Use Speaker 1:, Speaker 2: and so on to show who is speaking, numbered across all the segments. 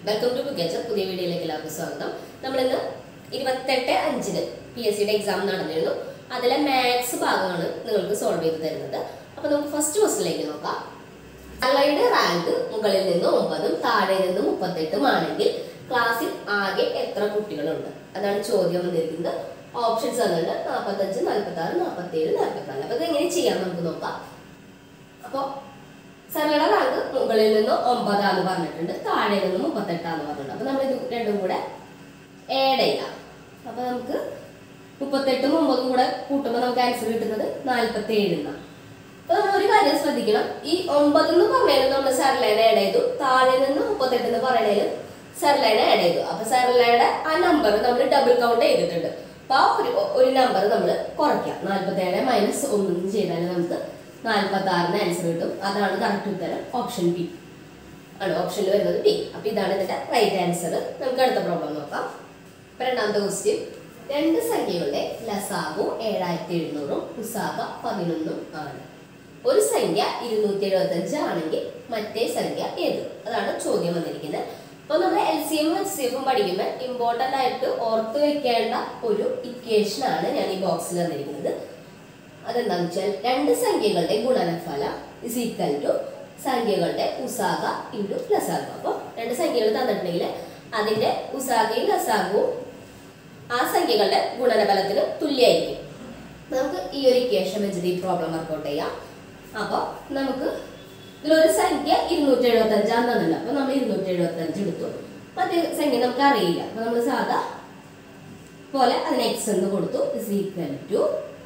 Speaker 1: welcome to ബുക്കേച്ചർ പുതിയ വീഡിയോയിലേക്ക് എല്ലാവർക്കും സ്വാഗതം നമ്മളിന്ന് ഇരുപത്തെട്ട് അഞ്ചിന് പി എസ് സിയുടെ എക്സാം നടന്നിരുന്നു അതിലെ മാത്സ് ഭാഗമാണ് നിങ്ങൾക്ക് സോൾവ് ചെയ്ത് തരുന്നത് അപ്പൊ നമുക്ക് ഫസ്റ്റ് ക്വസ്റ്റിലേക്ക് നോക്കാം തള്ളയുടെ റാങ്ക് മുകളിൽ നിന്ന് ഒമ്പതും താഴെ നിന്ന് മുപ്പത്തെട്ടും ആണെങ്കിൽ ക്ലാസ്സിൽ ആകെ എത്ര കുട്ടികളുണ്ട് അതാണ് ചോദ്യം വന്നിരിക്കുന്നത് ഓപ്ഷൻസ് വന്നിട്ടുണ്ട് നാൽപ്പത്തഞ്ച് നാൽപ്പത്തി ആറ് നാൽപ്പത്തി ഏഴ് നാൽപ്പത്തി നാല് അപ്പൊ ഇത് എങ്ങനെ ചെയ്യാം നമുക്ക് നോക്കാം അപ്പൊ സരള റാങ്ക് മുകളിൽ നിന്ന് ഒമ്പതാന്ന് പറഞ്ഞിട്ടുണ്ട് താഴെ നിന്ന് മുപ്പത്തെട്ടാന്ന് പറഞ്ഞിട്ടുണ്ട് അപ്പൊ നമ്മൾ ഇത് രണ്ടും കൂടെ ഏഡ് ചെയ്യാം അപ്പൊ നമുക്ക് മുപ്പത്തെട്ടും ഒമ്പതും കൂടെ കൂട്ടുമ്പോൾ നമുക്ക് ആൻസർ കിട്ടുന്നത് നാൽപ്പത്തി ഏഴെന്നാണ് അപ്പൊ നമ്മൾ ഒരു കാര്യം ശ്രദ്ധിക്കണം ഈ ഒമ്പത് എന്ന് പറഞ്ഞാലും നമ്മൾ സരളേനെ ആഡ് ചെയ്തു താഴെ നിന്ന് മുപ്പത്തെട്ട് എന്ന് പറയണേലും സരളേനെ ആഡ് ചെയ്തു അപ്പൊ സരളയുടെ ആ നമ്പർ നമ്മൾ ഡബിൾ കൗണ്ട് ചെയ്തിട്ടുണ്ട് അപ്പൊ ആ ഒരു ഒരു നമ്പർ നമ്മൾ കുറയ്ക്കാം നാൽപ്പത്തി ഏഴ് മൈനസ് ഒന്നും ചെയ്താൽ നമുക്ക് നാൽപ്പത്തി ആറിന് ആൻസർ കിട്ടും അതാണ് കറക്റ്റ് ഉത്തരം ഓപ്ഷൻ ബി ആണ് ഓപ്ഷനിൽ വരുന്നത് ബി അപ്പൊ ഇതാണ് ഇതിന്റെ റൈറ്റ് ആൻസർ നമുക്ക് അടുത്ത പ്രോബ്ലം നോക്കാം ഇപ്പൊ രണ്ടാമത്തെ ക്വസ്റ്റ്യൻ രണ്ട് സംഖ്യകളുടെ ലസാഗു ഏഴായിരത്തി എഴുന്നൂറും ഉസാഗ പതിനൊന്നും ആണ് ഒരു സംഖ്യ ഇരുന്നൂറ്റി എഴുപത്തി അഞ്ച് ആണെങ്കിൽ മറ്റേ സംഖ്യ ഏത് അതാണ് ചോദ്യം വന്നിരിക്കുന്നത് അപ്പൊ നമ്മൾ എൽ സി എമ്മും എച്ച് സി എഫും പഠിക്കുമ്പോൾ ഇമ്പോർട്ടന്റ് ആയിട്ട് ഓർത്ത് വെക്കേണ്ട ഒരു ഇക്വേഷൻ ആണ് ഞാൻ ഈ ബോക്സിൽ തന്നിരിക്കുന്നത് അതെന്താണെന്ന് വെച്ചാൽ രണ്ട് സംഖ്യകളുടെ ഗുണനഫല ഇസ് ഈക്വൽ ടു സംഖ്യകളുടെ ഉസാഗ ഇൻറ്റു ലസാഗു അപ്പോൾ രണ്ട് സംഖ്യകൾ തന്നിട്ടുണ്ടെങ്കിൽ അതിന്റെ ഉസാഗയും ലസാഗുവും ആ സംഖ്യകളുടെ ഗുണനഫലത്തിന് തുല്യമായിരിക്കും നമുക്ക് ഈ ഒരു ഇക്വേഷൻ വെച്ചിട്ട് ഈ പ്രോബ്ലം വർക്കൗട്ട് ചെയ്യാം അപ്പോൾ നമുക്ക് ഇതിലൊരു സംഖ്യ ഇരുന്നൂറ്റി എഴുപത്തി അഞ്ചാന്ന് തന്നില്ല അപ്പൊ നമ്മൾ ഇരുന്നൂറ്റി എഴുപത്തി അഞ്ച് എടുത്തു മറ്റേ സംഖ്യ നമുക്ക് അറിയില്ല അപ്പൊ നമ്മൾ സാധാ പോലെ അതിന് എക്സ് എന്ന് കൊടുത്തു ഇസ് ഈക്വൽ ടു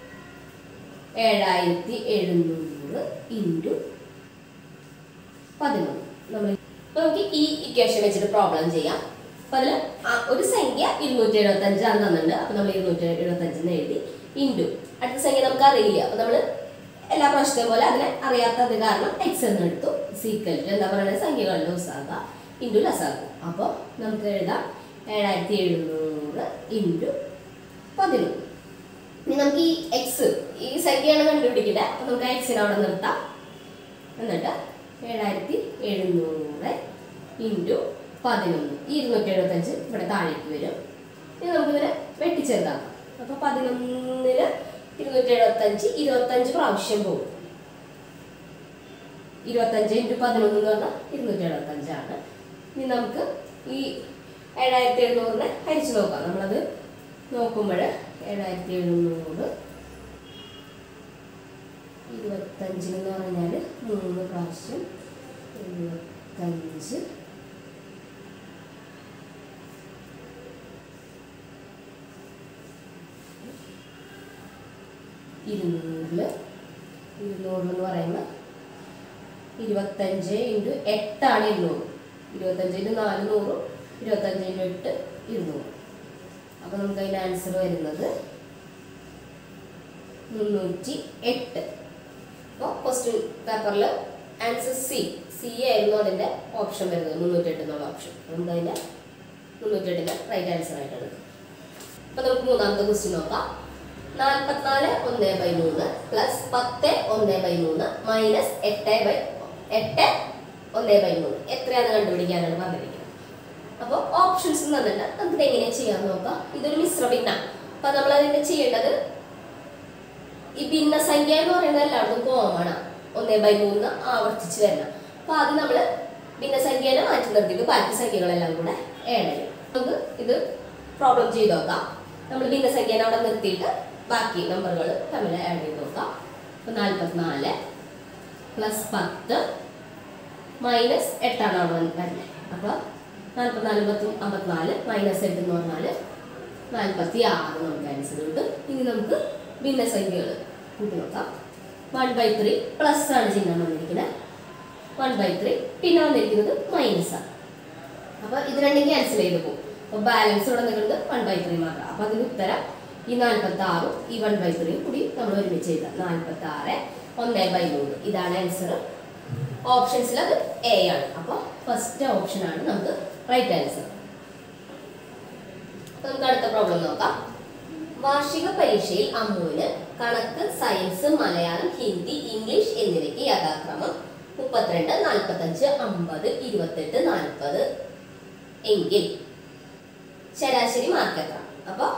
Speaker 1: ഏഴായിരത്തി എഴുന്നൂറ് ഇൻറ്റു പതിനൊന്ന് നമ്മൾ അപ്പൊ നമുക്ക് ഈ ഇക്വേഷൻ വെച്ചിട്ട് പ്രോബ്ലം ചെയ്യാം അപ്പൊ അതിൽ ഒരു സംഖ്യ ഇരുന്നൂറ്റി എഴുപത്തി അഞ്ചാന്ന് തന്നിട്ടുണ്ട് അപ്പൊ നമ്മൾ ഇരുന്നൂറ്റി എഴുപത്തി അഞ്ചെന്ന് എഴുതി ഇൻറ്റു അടുത്ത സംഖ്യ നമുക്ക് അറിയില്ല അപ്പൊ നമ്മൾ എല്ലാ പ്രാവശ്യത്തെയും പോലെ അതിനെ അറിയാത്തത് കാരണം എക്സ് എന്ന് എടുത്തു സീക്വൽ ടു എന്താ പറയുന്നത് സംഖ്യകളിലെ ഉസാക ഇൻറ്റു ലസാഗു അപ്പോൾ നമുക്ക് എഴുതാം ഏഴായിരത്തി എഴുന്നൂറ് ഇൻറ്റു പതിനൊന്ന് ഇനി നമുക്ക് ഈ എക്സ് ഈ സംഖ്യയാണ് കണ്ടുപിടിക്കേണ്ടത് അപ്പൊ നമുക്ക് എക്സിനെ അവിടെ നിർത്താം എന്നിട്ട് ഏഴായിരത്തി എഴുന്നൂറ് ഇൻറ്റു പതിനൊന്ന് ഈ ഇരുന്നൂറ്റി എഴുപത്തഞ്ച് ഇവിടെ താഴേക്ക് വരും ഇനി നമുക്കിതിനെ വെട്ടിച്ചെറുതാക്കാം അപ്പൊ പതിനൊന്നില് ഇരുന്നൂറ്റി എഴുപത്തഞ്ച് ഇരുപത്തഞ്ച് പ്രാവശ്യം പോകും ഇരുപത്തഞ്ച് ഇൻറ്റു പതിനൊന്ന് എന്ന് പറഞ്ഞാൽ ഇരുന്നൂറ്റി എഴുപത്തഞ്ചാണ് ഇനി നമുക്ക് ഈ ഏഴായിരത്തി എഴുന്നൂറിനെ ഹരിച്ചു നോക്കാം നമ്മളത് നോക്കുമ്പോൾ ഏഴായിരത്തി എഴുന്നൂറ് ഇരുപത്തഞ്ചിന് എന്ന് പറഞ്ഞാൽ മൂന്ന് പ്രാവശ്യം എഴുപത്തഞ്ച് ഇരുന്നൂറില് ഇരുന്നൂറ് എന്ന് പറയുമ്പോൾ ഇരുപത്തഞ്ച് ഇൻറ്റു എട്ടാണ് ഇരുന്നൂറ് ഇരുപത്തഞ്ച് ഇൻറ്റു നാല് നൂറും ഇരുപത്തഞ്ച് ഇൻറ്റു എട്ട് ഇരുന്നൂറ് അപ്പോൾ നമുക്ക് അതിൻ്റെ ആൻസർ വരുന്നത് മുന്നൂറ്റി എട്ട് അപ്പോൾ ക്വസ്റ്റ്യൻ പേപ്പറിൽ ആൻസർ സി സി ആയിരുന്നു അതിൻ്റെ ഓപ്ഷൻ വരുന്നത് മുന്നൂറ്റി എട്ട് എന്നുള്ള ഓപ്ഷൻ നമുക്ക് അതിൻ്റെ മുന്നൂറ്റി എട്ടിൻ്റെ റൈറ്റ് ആൻസർ ആയിട്ട് എടുക്കും അപ്പോൾ നമുക്ക് മൂന്നാമത്തെ ക്വസ്റ്റ്യൻ നോക്കാം നാൽപ്പത്തിനാല് ഒന്ന് ബൈ മൂന്ന് പ്ലസ് പത്ത് ഒന്ന് ബൈ മൂന്ന് മൈനസ് എട്ട് ബൈ എട്ട് ഒന്ന് ബൈ മൂന്ന് എത്രയാണ് കണ്ടുപിടിക്കാനാണ് പറഞ്ഞിരിക്കുന്നത് അപ്പോൾ ഓപ്ഷൻസ് തന്നിട്ട് നമുക്ക് എങ്ങനെ ചെയ്യാൻ നോക്കാം ഇതൊരു മിശ്ര ഭിന്ന അപ്പൊ നമ്മൾ അതിന്റെ ചെയ്യേണ്ടത് ഈ ഭിന്നസംഖ്യ എന്ന് പറയുന്നത് എല്ലായിടത്തും കോമൺ ഒന്നേ ബൈ മൂന്ന് ആവർത്തിച്ച് വരണം അപ്പൊ അത് നമ്മൾ ഭിന്നസംഖ്യനെ മാറ്റി നിർത്തിയിട്ട് ബാക്കി സംഖ്യകളെല്ലാം കൂടെ ആഡ് ചെയ്യും നമുക്ക് ഇത് പ്രോബ്ലം ചെയ്ത് നോക്കാം നമ്മൾ ഭിന്നസംഖ്യനെ അവിടെ നിർത്തിയിട്ട് ബാക്കി നമ്പറുകൾ തമ്മിൽ ആഡ് ചെയ്ത് നോക്കാം അപ്പൊ നാൽപ്പത്തിനാല് പ്ലസ് പത്ത് മൈനസ് എട്ടാണ് അവിടെ വരുന്നത് അപ്പോൾ നാൽപ്പത്തിനാല് പത്തും അമ്പത്തിനാല് മൈനസ് എട്ട് എന്ന് പറഞ്ഞാൽ നാൽപ്പത്തി ആറ് നമുക്ക് ആൻസർ കിട്ടും ഇനി നമുക്ക് ഭിന്നസംഖ്യകൾ കൂട്ടി നോക്കാം വൺ ബൈ ത്രീ പ്ലസ് ആണ് ചിഹ്നം വന്നിരിക്കുന്നത് വൺ ബൈ ത്രീ പിന്നെ വന്നിരിക്കുന്നത് മൈനസ് ആണ് അപ്പോൾ ഇത് രണ്ടും ക്യാൻസൽ ചെയ്ത് പോകും അപ്പോൾ ബാലൻസ് ഇവിടെ നിൽക്കുന്നത് വൺ ബൈ ത്രീ മാത്രം അപ്പോൾ അതിന് ഉത്തരം ഈ നാൽപ്പത്തി ആറും ഈ വൺ ബൈ ത്രീയും കൂടി നമ്മൾ ഒരുമിച്ച് ചെയ്താൽ നാൽപ്പത്തി ആറ് ഒന്ന് ബൈ മൂന്ന് ഇതാണ് ആൻസർ ഓപ്ഷൻസിൽ അത് എ ആണ് അപ്പോൾ ഫസ്റ്റ് ഓപ്ഷൻ ആണ് നമുക്ക് റൈറ്റ് ആൻസർ നമുക്ക് അടുത്ത പ്രോബ്ലം നോക്കാം വാർഷിക പരീക്ഷയിൽ അമ്മുവിന് കണക്ക് സയൻസ് മലയാളം ഹിന്ദി ഇംഗ്ലീഷ് എന്നിവയ്ക്ക് യഥാക്രമം മുപ്പത്തിരണ്ട് നാൽപ്പത്തഞ്ച് അമ്പത് ഇരുപത്തെട്ട് നാൽപ്പത് എങ്കിൽ ശരാശരി മാർക്ക് എത്ര അപ്പോൾ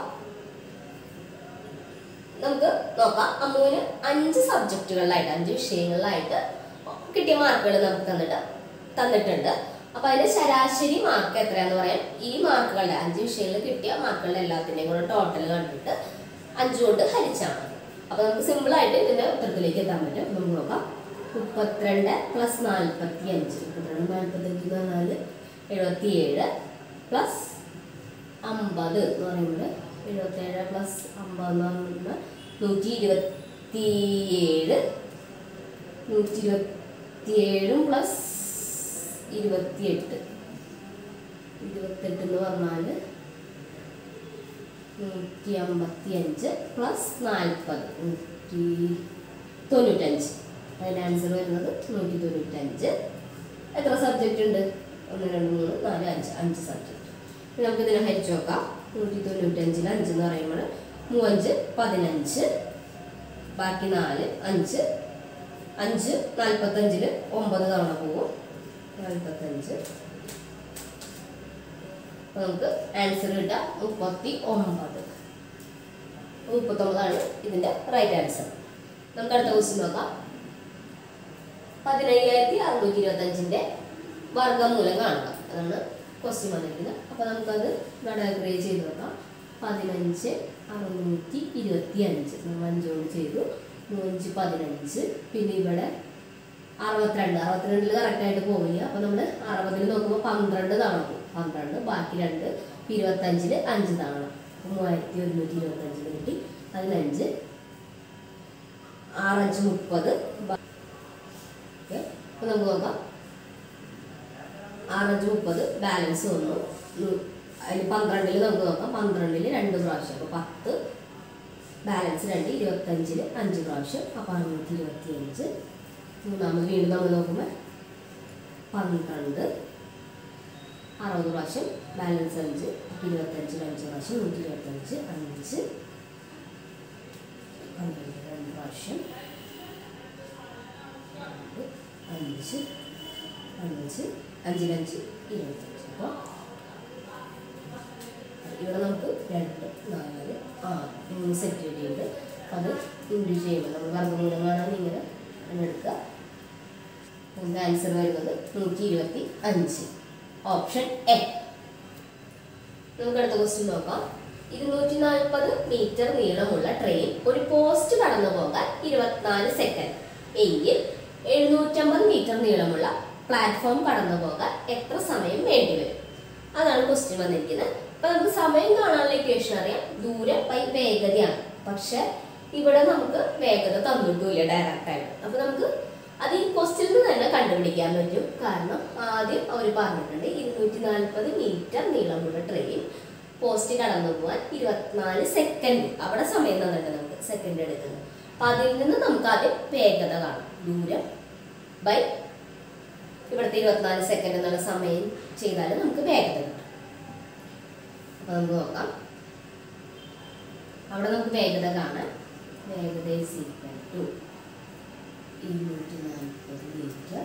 Speaker 1: നമുക്ക് നോക്കാം അമ്മുവിന് അഞ്ച് സബ്ജക്റ്റുകളിലായിട്ട് അഞ്ച് വിഷയങ്ങളിലായിട്ട് കിട്ടിയ മാർക്കുകൾ നമുക്ക് തന്നിട്ട് തന്നിട്ടുണ്ട് അപ്പൊ അതിന്റെ ശരാശരി മാർക്ക് എത്രയാന്ന് പറയാം ഈ മാർക്കുകളുടെ അഞ്ച് വിഷയങ്ങളിൽ കിട്ടിയ മാർക്കുകളുടെ എല്ലാത്തിന്റെയും കൂടെ ടോട്ടൽ കണ്ടിട്ട് അഞ്ച് കൊണ്ട് ഹരിച്ചാൽ മതി അപ്പൊ നമുക്ക് സിമ്പിൾ ആയിട്ട് ഇതിന്റെ ഉത്തരത്തിലേക്ക് എത്താൻ പറ്റും നമുക്ക് നോക്കാം മുപ്പത്തിരണ്ട് പ്ലസ് നാൽപ്പത്തി അഞ്ച് മുപ്പത്തിരണ്ട് നാൽപ്പത്തഞ്ച് എന്ന് പറഞ്ഞാൽ എഴുപത്തിയേഴ് പ്ലസ് അമ്പത് എന്ന് പറയുമ്പോൾ എഴുപത്തേഴ് പ്ലസ് അമ്പത് എന്ന് പറയുമ്പോൾ നൂറ്റി ഇരുപത്തിയേഴ് നൂറ്റി ഇരുപത്തിയേഴും പ്ലസ് ഇരുപത്തിയെട്ട് ഇരുപത്തെട്ട് എന്ന് പറഞ്ഞാൽ നൂറ്റി അമ്പത്തി അഞ്ച് പ്ലസ് നാൽപ്പത് നൂറ്റി തൊണ്ണൂറ്റഞ്ച് അതിൻ്റെ ആൻസർ വരുന്നത് നൂറ്റി തൊണ്ണൂറ്റഞ്ച് എത്ര സബ്ജക്റ്റ് ഉണ്ട് ഒന്ന് രണ്ട് മൂന്ന് നാല് അഞ്ച് അഞ്ച് സബ്ജക്റ്റ് നമുക്ക് ഇതിനെ ഹരിച്ചു നോക്കാം നൂറ്റി തൊണ്ണൂറ്റഞ്ചിൽ അഞ്ച് എന്ന് പറയുമ്പോൾ മൂവഞ്ച് പതിനഞ്ച് ബാക്കി നാല് അഞ്ച് അഞ്ച് നാൽപ്പത്തഞ്ചിൽ ഒമ്പത് തവണ പോകും നാൽപ്പത്തഞ്ച് അപ്പൊ നമുക്ക് ആൻസർ കിട്ടാം മുപ്പത്തി ഒമ്പത് മുപ്പത്തൊമ്പതാണ് ഇതിന്റെ റൈറ്റ് ആൻസർ നമുക്ക് അടുത്ത ക്വസ്റ്റ്യൻ നോക്കാം പതിനയ്യായിരത്തി അറുന്നൂറ്റി ഇരുപത്തി അഞ്ചിന്റെ വർഗമൂലം കാണുക അതാണ് ക്വസ്റ്റ്യൻ വന്നിരിക്കുന്നത് അപ്പൊ നമുക്കത് ഘടകക്രിയ ചെയ്ത് നോക്കാം പതിനഞ്ച് അറുന്നൂറ്റി ഇരുപത്തി അഞ്ച് നമ്മൾ അഞ്ചുകൊണ്ട് ചെയ്തു മൂഞ്ച് പതിനഞ്ച് പിന്നെ ഇവിടെ അറുപത്തിരണ്ട് അറുപത്തിരണ്ടിൽ കറക്റ്റായിട്ട് പോവില്ല അപ്പൊ നമ്മൾ അറുപതിൽ നോക്കുമ്പോൾ പന്ത്രണ്ട് തവണ പോകും പന്ത്രണ്ട് ബാക്കി രണ്ട് ഇരുപത്തഞ്ചില് അഞ്ച് തവണ അപ്പൊ മൂവായിരത്തി ഒരുന്നൂറ്റി ഇരുപത്തഞ്ചിൽ കിട്ടി അതിലഞ്ച് ആറഞ്ച് മുപ്പത് ബാ- ഓക്കെ അപ്പൊ നമുക്ക് നോക്കാം ആറഞ്ച് മുപ്പത് ബാലൻസ് വന്നു നൂ- അതിൽ പന്ത്രണ്ടിൽ നമുക്ക് നോക്കാം പന്ത്രണ്ടിൽ രണ്ട് പ്രാവശ്യം അപ്പോൾ പത്ത് ബാലൻസ് രണ്ട് ഇരുപത്തഞ്ചിൽ അഞ്ച് പ്രാവശ്യം അപ്പോൾ അറുന്നൂറ്റി ഇരുപത്തി അഞ്ച് മൂന്നാമത് വീണ്ടും നമ്മൾ നോക്കുമ്പോൾ പന്ത്രണ്ട് അറുപത് പ്രാവശ്യം ബാലൻസ് അഞ്ച് അപ്പോൾ ഇരുപത്തഞ്ചിൽ അഞ്ച് പ്രാവശ്യം നൂറ്റി ഇരുപത്തഞ്ച് അഞ്ച് പന്ത്രണ്ട് രണ്ട് പ്രാവശ്യം രണ്ട്, അഞ്ച് അഞ്ച് അഞ്ചിലഞ്ച് ഇരുപത്തഞ്ച് അപ്പോൾ ഇവിടെ നമുക്ക് രണ്ട് നാല് ആറ് മൂന്ന് സെറ്റ് കിട്ടിയിട്ട് അത് ഇൻഡു ചെയ്യുമ്പോൾ നമ്മൾ വർഗ്ഗമൂലം കാണാൻ ഇങ്ങനെ അങ്ങനെ എടുക്കുക നമുക്ക് ആൻസർ വരുന്നത് നൂറ്റി ഇരുപത്തി അഞ്ച് ഓപ്ഷൻ എ നമുക്ക് അടുത്ത ക്വസ്റ്റ്യൻ നോക്കാം ഇരുന്നൂറ്റി നാൽപ്പത് മീറ്റർ നീളമുള്ള ട്രെയിൻ ഒരു പോസ്റ്റ് കടന്നു പോകാൻ ഇരുപത്തിനാല് സെക്കൻഡ് എങ്കിൽ എഴുന്നൂറ്റമ്പത് മീറ്റർ നീളമുള്ള പ്ലാറ്റ്ഫോം കടന്നു പോകാൻ എത്ര സമയം വേണ്ടിവരും അതാണ് ക്വസ്റ്റ്യൻ വന്നിരിക്കുന്നത് അപ്പൊ നമുക്ക് സമയം കാണാനുള്ള ഇക്വേഷൻ അറിയാം ദൂരം ബൈ വേഗതയാണ് പക്ഷെ ഇവിടെ നമുക്ക് വേഗത തന്നിട്ടില്ല ഡയറക്റ്റ് ആയിട്ട് അപ്പൊ നമുക്ക് അത് ഈ ക്വസ്റ്റ്യനിൽ തന്നെ കണ്ടുപിടിക്കാൻ പറ്റും കാരണം ആദ്യം അവർ പറഞ്ഞിട്ടുണ്ട് ഇരുന്നൂറ്റി നാൽപ്പത് മീറ്റർ നീളമുള്ള ട്രെയിൻ പോസ്റ്റ് കടന്നു പോകാൻ ഇരുപത്തിനാല് സെക്കൻഡ് അവിടെ സമയം തന്നിട്ട് നമുക്ക് സെക്കൻഡ് എടുക്കുന്നത് അപ്പൊ അതിൽ നിന്ന് നമുക്ക് ആദ്യം വേഗത കാണാം ദൂരം ബൈ ഇവിടുത്തെ ഇരുപത്തിനാല് സെക്കൻഡ് എന്നുള്ള സമയം ചെയ്താൽ നമുക്ക് വേഗത കിട്ടും അപ്പൊ നമുക്ക് നോക്കാം അവിടെ നമുക്ക് വേഗത കാണാൻ വേഗത is equal to ഇരുന്നൂറ്റി നാൽപ്പത് മീറ്റർ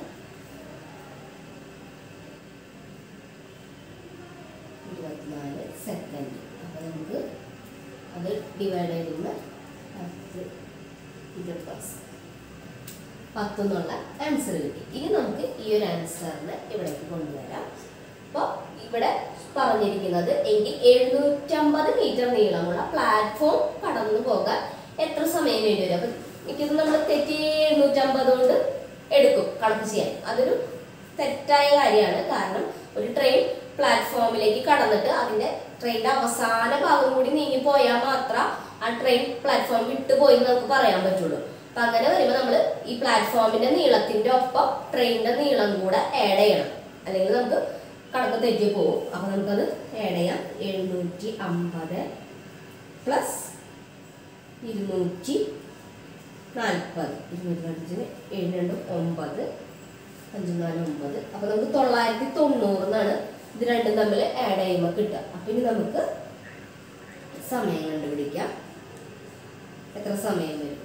Speaker 1: ഇരുപത്തിനാല് സെക്കൻഡ് അപ്പോൾ നമുക്ക് അത് ഡിവൈഡ് ചെയ്യുമ്പോൾ പത്ത് ഇരുപത് പത്തെന്നുള്ള ആൻസർ കിട്ടി ഇനി നമുക്ക് ഈ ഒരു ആൻസറിനെ ഇവിടേക്ക് കൊണ്ടുവരാം അപ്പോൾ ഇവിടെ പറഞ്ഞിരിക്കുന്നത് എങ്കിൽ എഴുന്നൂറ്റമ്പത് മീറ്റർ നീളമുള്ള പ്ലാറ്റ്ഫോം കടന്നു പോകാൻ എത്ര സമയം വേണ്ടി വരും അപ്പം എനിക്കിത് നമ്മൾ തെറ്റി എഴുന്നൂറ്റമ്പത് കൊണ്ട് എടുക്കും കണക്ക് ചെയ്യാൻ അതൊരു തെറ്റായ കാര്യമാണ് കാരണം ഒരു ട്രെയിൻ പ്ലാറ്റ്ഫോമിലേക്ക് കടന്നിട്ട് അതിന്റെ ട്രെയിനിന്റെ അവസാന ഭാഗം കൂടി നീങ്ങി പോയാൽ മാത്രം ആ ട്രെയിൻ പ്ലാറ്റ്ഫോം വിട്ടുപോയി എന്ന് നമുക്ക് പറയാൻ പറ്റുള്ളൂ അപ്പൊ അങ്ങനെ വരുമ്പോൾ നമ്മൾ ഈ പ്ലാറ്റ്ഫോമിന്റെ നീളത്തിന്റെ ഒപ്പം ട്രെയിനിന്റെ നീളം കൂടെ ആഡ് ചെയ്യണം അല്ലെങ്കിൽ നമുക്ക് കണക്ക് തെറ്റി പോകും അപ്പൊ നമുക്കത് ആഡ് ചെയ്യാം എഴുന്നൂറ്റി അമ്പത് പ്ലസ് ഇരുന്നൂറ്റി നാൽപ്പത് ഇരുന്നൂറ്റി അഞ്ചിന് ഏഴ് രണ്ട് ഒമ്പത് അഞ്ച് നാല് ഒമ്പത് അപ്പൊ നമുക്ക് തൊള്ളായിരത്തി തൊണ്ണൂറിനാണ് ഇത് രണ്ടും തമ്മിൽ ആഡ് ചെയ്യുമ്പോൾ കിട്ടുക അപ്പൊ ഇനി നമുക്ക് സമയം കണ്ടുപിടിക്കാം എത്ര സമയം വരും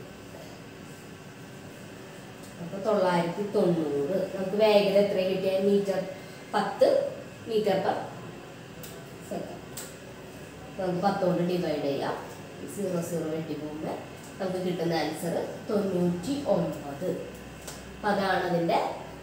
Speaker 1: അപ്പൊ തൊള്ളായിരത്തി തൊണ്ണൂറ് നമുക്ക് വേഗത എത്ര കിട്ടിയ മീറ്റർ പത്ത് മീറ്റർ പെർ നമുക്ക് പത്തോണ്ട് ഡിവൈഡ് ചെയ്യാം സീറോ സീറോ വെട്ടി പോകുമ്പോൾ നമുക്ക് കിട്ടുന്ന ആൻസർ തൊണ്ണൂറ്റി ഒൻപത് അപ്പം അതാണ് അതിൻ്റെ